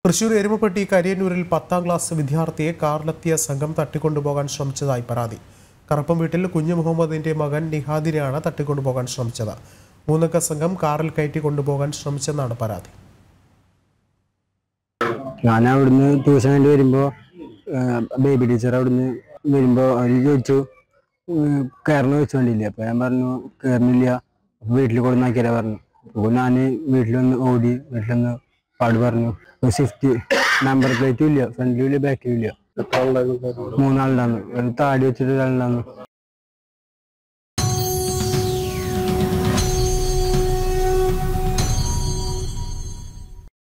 തൃശൂർ എരുമപ്പെട്ടി കരിയന്നൂരിൽ പത്താം ക്ലാസ് വിദ്യാർത്ഥിയെ കാറിലെത്തിയ സംഘം തട്ടിക്കൊണ്ടുപോകാൻ ശ്രമിച്ചതായി പരാതി കറപ്പം വീട്ടിൽ കുഞ്ഞു മുഹമ്മദിന്റെ മകൻ നിഹാദിനെയാണ് തട്ടിക്കൊണ്ടുപോകാൻ ശ്രമിച്ചത് മൂന്നംഗ സംഘം കാറിൽ കയറ്റി കൊണ്ടുപോകാൻ ശ്രമിച്ചെന്നാണ് പരാതി ഞാൻ അവിടുന്ന് ട്യൂഷൻ വേണ്ടി വരുമ്പോ ബേബി ടീച്ചർ അവിടുന്ന് വരുമ്പോ അവര് ചോദിച്ചു കയറണ വെച്ച് വേണ്ടിയില്ല അപ്പൊ ഞാൻ പറഞ്ഞു കയറുന്നില്ല അപ്പൊ വീട്ടിൽ കൊടുന്നാക്കിയാ പറഞ്ഞു അപ്പൊ ഞാൻ വീട്ടിലൊന്ന് ഓടി വീട്ടിലൊന്ന് പാട് പറഞ്ഞു സ്വിഫ്റ്റ് നമ്പർ പ്ലേറ്റും ഇല്ല ഫ്രണ്ടിലും ഇല്ല ബാക്കിലും ഇല്ല മൂന്നാളുണ്ടായിരുന്നു ഒരു താടി വെച്ചിട്ട് ഒരാളുണ്ടായിരുന്നു